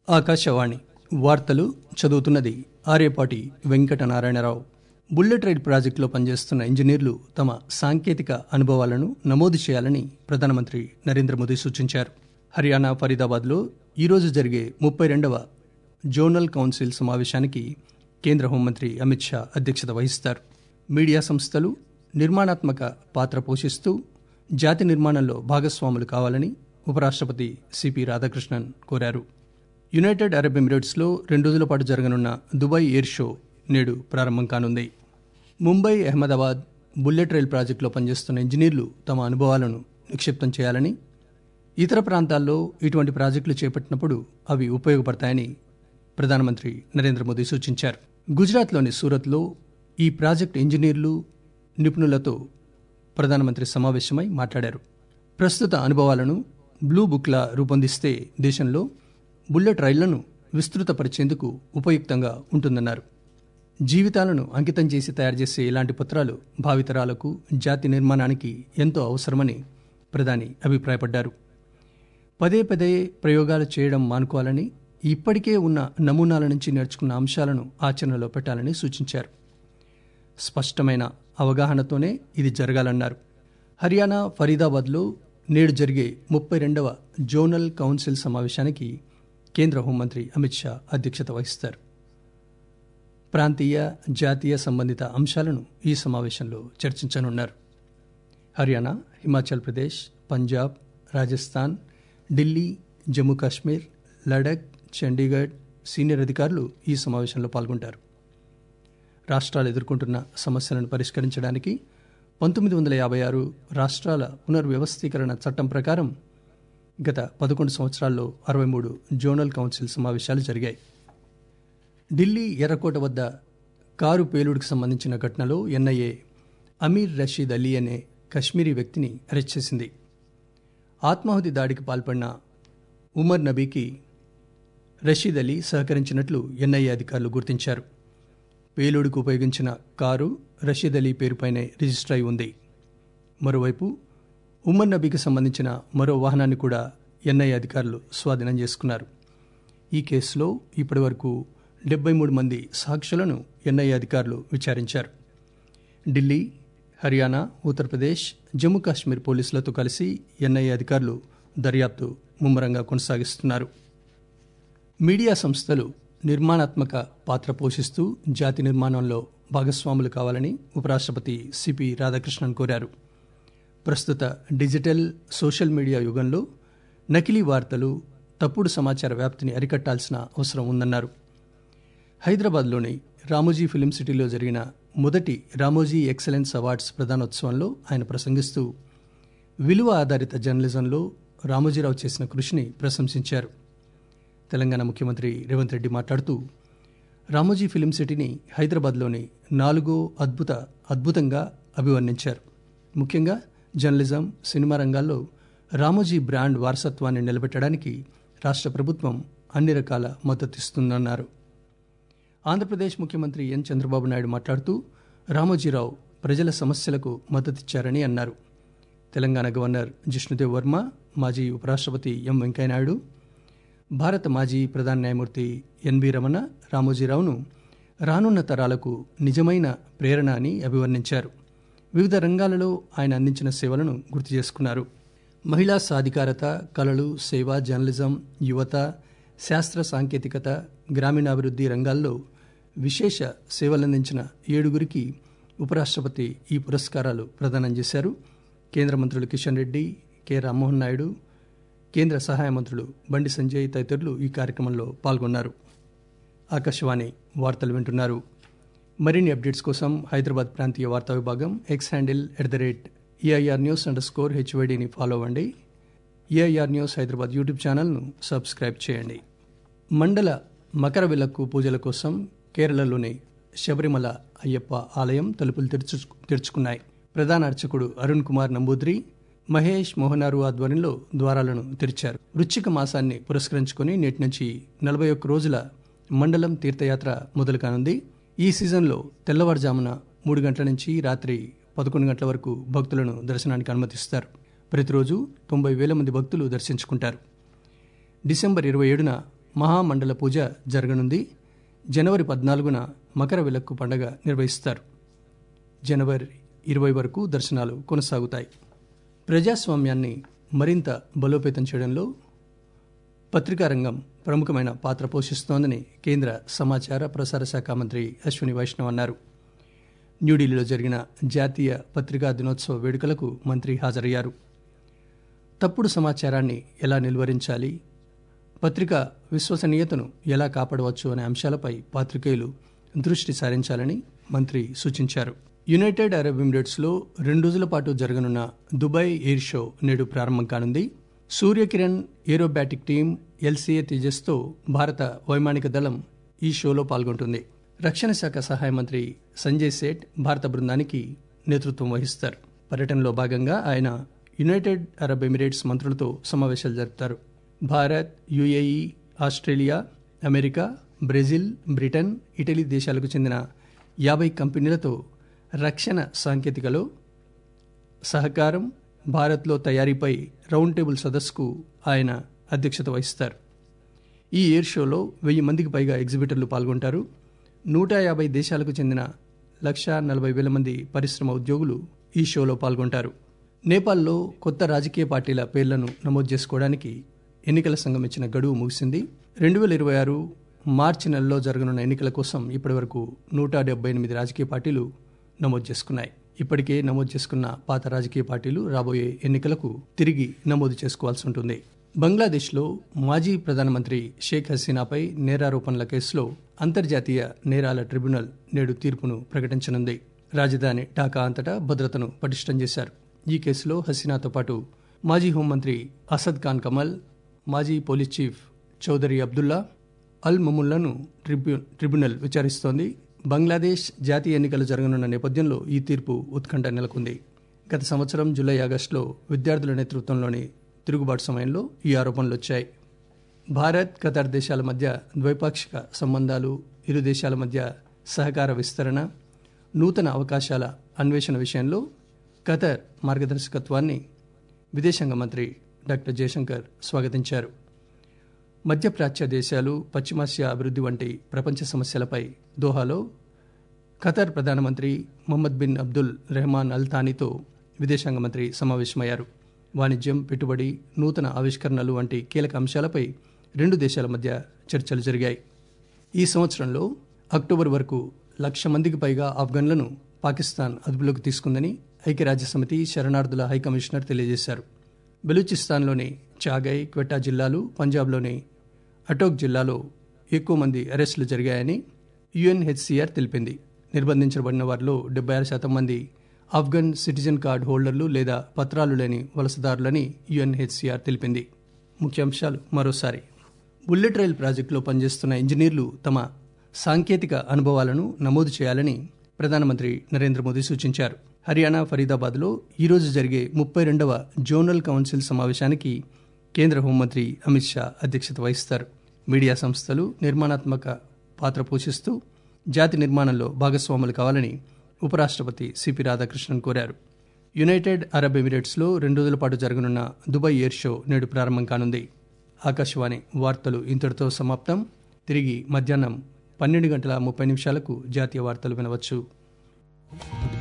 ఆకాశవాణి వార్తలు చదువుతున్నది ఆర్యపాటి Venkatanarayana Rao bullet rail ప్రాజెక్టులో పనిచేస్తున్న ఇంజనీర్లు తమ సాంకేతిక అనుభవాలను నమోదు చేయాలని ప్రధానమంత్రి నరేంద్ర మోదీ సూచించారు హర్యానా ఫరీదాబాద్లో ఈరోజు జరిగే ముప్పై రెండవ జోనల్ కౌన్సిల్ సమావేశానికి కేంద్ర హోంమంత్రి అమిత్ షా అధ్యక్షత వహిస్తారు మీడియా సంస్థలు నిర్మాణాత్మక పాత్ర పోషిస్తూ జాతి నిర్మాణంలో భాగస్వాములు కావాలని ఉపరాష్ట్రపతి సిపి రాధాకృష్ణన్ కోరారు యునైటెడ్ అరబ్ ఎమిరేట్స్లో రెండు రోజుల పాటు జరగనున్న దుబాయ్ ఎయిర్ షో నేడు ప్రారంభం కానుంది ముంబై అహ్మదాబాద్ బుల్లెట్ రైల్ ప్రాజెక్టులో పనిచేస్తున్న ఇంజనీర్లు తమ అనుభవాలను నిక్షిప్తం చేయాలని ఇతర ప్రాంతాల్లో ఇటువంటి ప్రాజెక్టులు చేపట్టినప్పుడు అవి ఉపయోగపడతాయని ప్రధానమంత్రి నరేంద్ర మోదీ సూచించారు గుజరాత్లోని సూరత్లో ఈ ప్రాజెక్టు ఇంజనీర్లు నిపుణులతో ప్రధానమంత్రి సమావేశమై మాట్లాడారు ప్రస్తుత అనుభవాలను బ్లూ బుక్లా రూపొందిస్తే దేశంలో బుల్లెట్ రైళ్లను విస్తృతపరిచేందుకు ఉపయుక్తంగా ఉంటుందన్నారు జీవితాలను అంకితం చేసి తయారు చేసే ఇలాంటి పత్రాలు భావితరాలకు జాతి నిర్మాణానికి ఎంతో అవసరమని ప్రధాని అభిప్రాయపడ్డారు పదే పదే ప్రయోగాలు చేయడం మానుకోవాలని ఇప్పటికే ఉన్న నమూనాల నుంచి నేర్చుకున్న అంశాలను ఆచరణలో పెట్టాలని సూచించారు స్పష్టమైన అవగాహనతోనే ఇది జరగాలన్నారు హర్యానా ఫరీదాబాద్లో నేడు జరిగే ముప్పై రెండవ జోనల్ కౌన్సిల్ సమావేశానికి కేంద్ర హోంమంత్రి అమిత్ షా అధ్యక్షత వహిస్తారు ప్రాంతీయ జాతీయ సంబంధిత అంశాలను ఈ సమావేశంలో చర్చించనున్నారు హర్యానా హిమాచల్ ప్రదేశ్ పంజాబ్ రాజస్థాన్ ఢిల్లీ జమ్మూ కాశ్మీర్ లడక్ చండీగఢ్ సీనియర్ అధికారులు ఈ సమావేశంలో పాల్గొంటారు రాష్ట్రాలు ఎదుర్కొంటున్న సమస్యలను పరిష్కరించడానికి పంతొమ్మిది వందల యాభై ఆరు రాష్ట్రాల పునర్వ్యవస్థీకరణ చట్టం ప్రకారం గత పదకొండు సంవత్సరాల్లో అరవై మూడు జోనల్ కౌన్సిల్ సమావేశాలు జరిగాయి ఢిల్లీ ఎర్రకోట వద్ద కారు పేలుడికి సంబంధించిన ఘటనలో ఎన్ఐఏ అమీర్ రషీద్ అలీ అనే కశ్మీరీ వ్యక్తిని అరెస్ట్ చేసింది ఆత్మాహుతి దాడికి పాల్పడిన ఉమర్ నబీకి రషీద్ అలీ సహకరించినట్లు ఎన్ఐఏ అధికారులు గుర్తించారు పేలుడికి ఉపయోగించిన కారు రషీద్ అలీ పేరుపైనే రిజిస్టర్ అయి ఉంది మరోవైపు ఉమర్ నబీకి సంబంధించిన మరో వాహనాన్ని కూడా ఎన్ఐఏ అధికారులు స్వాధీనం చేసుకున్నారు ఈ కేసులో ఇప్పటివరకు డెబ్బై మూడు మంది సాక్షులను ఎన్ఐఏ అధికారులు విచారించారు ఢిల్లీ హర్యానా ఉత్తరప్రదేశ్ జమ్మూ కాశ్మీర్ పోలీసులతో కలిసి ఎన్ఐఏ అధికారులు దర్యాప్తు ముమ్మరంగా కొనసాగిస్తున్నారు మీడియా సంస్థలు నిర్మాణాత్మక పాత్ర పోషిస్తూ జాతి నిర్మాణంలో భాగస్వాములు కావాలని ఉపరాష్ట్రపతి సిపి రాధాకృష్ణన్ కోరారు ప్రస్తుత డిజిటల్ సోషల్ మీడియా యుగంలో నకిలీ వార్తలు తప్పుడు సమాచార వ్యాప్తిని అరికట్టాల్సిన అవసరం ఉందన్నారు హైదరాబాద్లోని రామోజీ ఫిలిం సిటీలో జరిగిన మొదటి రామోజీ ఎక్సలెన్స్ అవార్డ్స్ ప్రధానోత్సవంలో ఆయన ప్రసంగిస్తూ విలువ ఆధారిత జర్నలిజంలో రామోజీరావు చేసిన కృషిని ప్రశంసించారు తెలంగాణ ముఖ్యమంత్రి రేవంత్ రెడ్డి మాట్లాడుతూ రామోజీ ఫిలిం సిటీని హైదరాబాద్లోని నాలుగో అద్భుత అద్భుతంగా అభివర్ణించారు ముఖ్యంగా జర్నలిజం సినిమా రంగాల్లో రామోజీ బ్రాండ్ వారసత్వాన్ని నిలబెట్టడానికి రాష్ట్ర ప్రభుత్వం అన్ని రకాల మద్దతిస్తుందన్నారు ఆంధ్రప్రదేశ్ ముఖ్యమంత్రి ఎన్ చంద్రబాబు నాయుడు మాట్లాడుతూ రామోజీరావు ప్రజల సమస్యలకు మద్దతిచ్చారని అన్నారు తెలంగాణ గవర్నర్ జిష్ణుదేవ్ వర్మ మాజీ ఉపరాష్ట్రపతి ఎం వెంకయ్యనాయుడు భారత మాజీ ప్రధాన న్యాయమూర్తి ఎన్వి రమణ రామోజీరావును రానున్న తరాలకు నిజమైన ప్రేరణ అని అభివర్ణించారు వివిధ రంగాలలో ఆయన అందించిన సేవలను గుర్తు చేసుకున్నారు మహిళా సాధికారత కళలు సేవ జర్నలిజం యువత శాస్త్ర సాంకేతికత గ్రామీణాభివృద్ధి రంగాల్లో విశేష సేవలందించిన ఏడుగురికి ఉపరాష్ట్రపతి ఈ పురస్కారాలు ప్రదానం చేశారు కేంద్ర మంత్రులు కిషన్ రెడ్డి కె రామ్మోహన్ నాయుడు కేంద్ర సహాయ మంత్రులు బండి సంజయ్ తదితరులు ఈ కార్యక్రమంలో పాల్గొన్నారు ఆకాశవాణి వార్తలు వింటున్నారు మరిన్ని అప్డేట్స్ కోసం హైదరాబాద్ ప్రాంతీయ వార్తా విభాగం X handle at the rate AIR news underscore స్కోర్ హెచ్వైడిని ఫాలో అవ్వండి ఏఐఆర్ న్యూస్ హైదరాబాద్ యూట్యూబ్ ఛానల్ను సబ్స్క్రైబ్ చేయండి మండల మకర విలక్కు పూజల కోసం కేరళలోని శబరిమల అయ్యప్ప ఆలయం తలుపులు తెరుచు తెరుచుకున్నాయి ప్రధాన అర్చకుడు అరుణ్ కుమార్ నంబూద్రి మహేష్ మోహనారు ఆధ్వర్యంలో ద్వారాలను తెరిచారు వృశ్చిక మాసాన్ని పురస్కరించుకుని నేటి నుంచి నలభై ఒక్క రోజుల మండలం తీర్థయాత్ర మొదలు కానుంది ఈ సీజన్లో తెల్లవారుజామున మూడు గంటల నుంచి రాత్రి పదకొండు గంటల వరకు భక్తులను దర్శనానికి అనుమతిస్తారు ప్రతిరోజు తొంభై వేల మంది భక్తులు దర్శించుకుంటారు డిసెంబర్ ఇరవై ఏడున మహామండల పూజ జరగనుంది జనవరి పద్నాలుగున మకర విలక్కు పండగ నిర్వహిస్తారు జనవరి ఇరవై వరకు దర్శనాలు కొనసాగుతాయి ప్రజాస్వామ్యాన్ని మరింత బలోపేతం చేయడంలో పత్రికా రంగం ప్రముఖమైన పాత్ర పోషిస్తోందని కేంద్ర సమాచార ప్రసార శాఖ మంత్రి అశ్విని వైష్ణవ్ అన్నారు న్యూఢిల్లీలో జరిగిన జాతీయ పత్రికా దినోత్సవ వేడుకలకు మంత్రి హాజరయ్యారు తప్పుడు సమాచారాన్ని ఎలా నిలువరించాలి పత్రికా విశ్వసనీయతను ఎలా కాపాడవచ్చు అనే అంశాలపై పాత్రికేయులు దృష్టి సారించాలని మంత్రి సూచించారు యునైటెడ్ అరబ్ ఎమిరేట్స్లో రెండు రోజుల పాటు జరగనున్న దుబాయ్ ఎయిర్ షో నేడు ప్రారంభం కానుంది సూర్యకిరణ్ ఏరోబ్యాటిక్ టీం ఎల్సీఏ తేజస్తో భారత వైమానిక దళం ఈ షోలో పాల్గొంటుంది రక్షణ శాఖ సహాయ మంత్రి సంజయ్ సేఠ్ భారత బృందానికి నేతృత్వం వహిస్తారు పర్యటనలో భాగంగా ఆయన యునైటెడ్ అరబ్ ఎమిరేట్స్ మంత్రులతో సమావేశాలు జరుపుతారు Bharat UAE Australia America Brazil Britain Italy దేశాలకు చెందిన యాభై కంపెనీలతో రక్షణ సాంకేతికలో సహకారం భారత్లో తయారీపై రౌండ్ టేబుల్ సదస్సుకు ఆయన అధ్యక్షత వహిస్తారు ఈ ఎయిర్ షోలో వెయ్యి మందికి పైగా ఎగ్జిబిటర్లు పాల్గొంటారు నూట యాభై దేశాలకు చెందిన లక్ష నలభై వేల మంది పరిశ్రమ ఉద్యోగులు ఈ షోలో పాల్గొంటారు నేపాల్లో కొత్త రాజకీయ పార్టీల పేర్లను నమోదు చేసుకోవడానికి ఎన్నికల సంఘం ఇచ్చిన గడువు ముగిసింది రెండు వేల ఇరవై ఆరు మార్చి నెలలో జరగనున్న ఎన్నికల కోసం ఇప్పటివరకు నూట డెబ్బై ఎనిమిది రాజకీయ పార్టీలు నమోదు చేసుకున్నాయి ఇప్పటికే నమోదు చేసుకున్న పాత రాజకీయ పార్టీలు రాబోయే ఎన్నికలకు తిరిగి నమోదు చేసుకోవాల్సి ఉంటుంది బంగ్లాదేశ్లో మాజీ ప్రధానమంత్రి షేక్ హసీనాపై నేరారోపణల కేసులో అంతర్జాతీయ నేరాల ట్రిబ్యునల్ నేడు తీర్పును ప్రకటించనుంది రాజధాని ఢాకా అంతటా భద్రతను పటిష్టం చేశారు ఈ కేసులో హసీనాతో పాటు మాజీ హోంమంత్రి అసద్ ఖాన్ కమల్ మాజీ పోలీస్ చీఫ్ చౌదరి అబ్దుల్లా అల్ మముల్లను ట్రిబ్యూ ట్రిబ్యునల్ విచారిస్తోంది బంగ్లాదేశ్ జాతీయ ఎన్నికలు జరగనున్న నేపథ్యంలో ఈ తీర్పు ఉత్కంఠ నెలకొంది గత సంవత్సరం జూలై ఆగస్టులో విద్యార్థుల నేతృత్వంలోని తిరుగుబాటు సమయంలో ఈ ఆరోపణలు వచ్చాయి భారత్ ఖతార్ దేశాల మధ్య ద్వైపాక్షిక సంబంధాలు ఇరు దేశాల మధ్య సహకార విస్తరణ నూతన అవకాశాల అన్వేషణ విషయంలో ఖతర్ మార్గదర్శకత్వాన్ని విదేశాంగ మంత్రి డాక్టర్ జయశంకర్ స్వాగతించారు మధ్యప్రాచ్య దేశాలు పశ్చిమాసియా అభివృద్ధి వంటి ప్రపంచ సమస్యలపై దోహాలో ఖతర్ ప్రధానమంత్రి Mohammed bin Abdul Rahman Al థానీతో విదేశాంగ మంత్రి సమావేశమయ్యారు వాణిజ్యం పెట్టుబడి నూతన ఆవిష్కరణలు వంటి కీలక అంశాలపై రెండు దేశాల మధ్య చర్చలు జరిగాయి ఈ సంవత్సరంలో అక్టోబర్ వరకు లక్ష మందికి పైగా ఆఫ్ఘన్లను పాకిస్తాన్ అదుపులోకి తీసుకుందని ఐక్యరాజ్యసమితి శరణార్థుల హైకమిషనర్ తెలియజేశారు బెలూచిస్తాన్లోని చాగై క్వెట్టా జిల్లాలు పంజాబ్లోని అటోక్ జిల్లాలో ఎక్కువ మంది అరెస్టులు జరిగాయని యుఎన్హెచ్సిఆర్ తెలిపింది నిర్బంధించబడిన వారిలో డెబ్బై ఆరు శాతం మంది ఆఫ్ఘన్ సిటిజన్ కార్డ్ హోల్డర్లు లేదా పత్రాలు లేని వలసదారులని యుఎన్హెచ్సిఆర్ తెలిపింది ముఖ్యాంశాలు మరోసారి బుల్లెట్ రైల్ ప్రాజెక్టులో పనిచేస్తున్న ఇంజనీర్లు తమ సాంకేతిక అనుభవాలను నమోదు చేయాలని ప్రధానమంత్రి నరేంద్ర మోదీ సూచించారు హర్యానా ఫరీదాబాద్లో ఈరోజు జరిగే ముప్పై రెండవ జోనల్ కౌన్సిల్ సమావేశానికి కేంద్ర హోంమంత్రి అమిత్ షా అధ్యక్షత వహిస్తారు మీడియా సంస్థలు నిర్మాణాత్మక పాత్ర పోషిస్తూ జాతి నిర్మాణంలో భాగస్వాములు కావాలని ఉపరాష్ట్రపతి సిపి రాధాకృష్ణన్ కోరారు యునైటెడ్ అరబ్ ఎమిరేట్స్లో రెండు రోజుల పాటు జరగనున్న దుబాయ్ ఎయిర్ షో నేడు ప్రారంభం కానుంది ఆకాశవాణి వార్తలు ఇంతటితో సమాప్తం తిరిగి మధ్యాహ్నం పన్నెండు గంటల ముప్పై నిమిషాలకు జాతీయ వార్తలు వినవచ్చు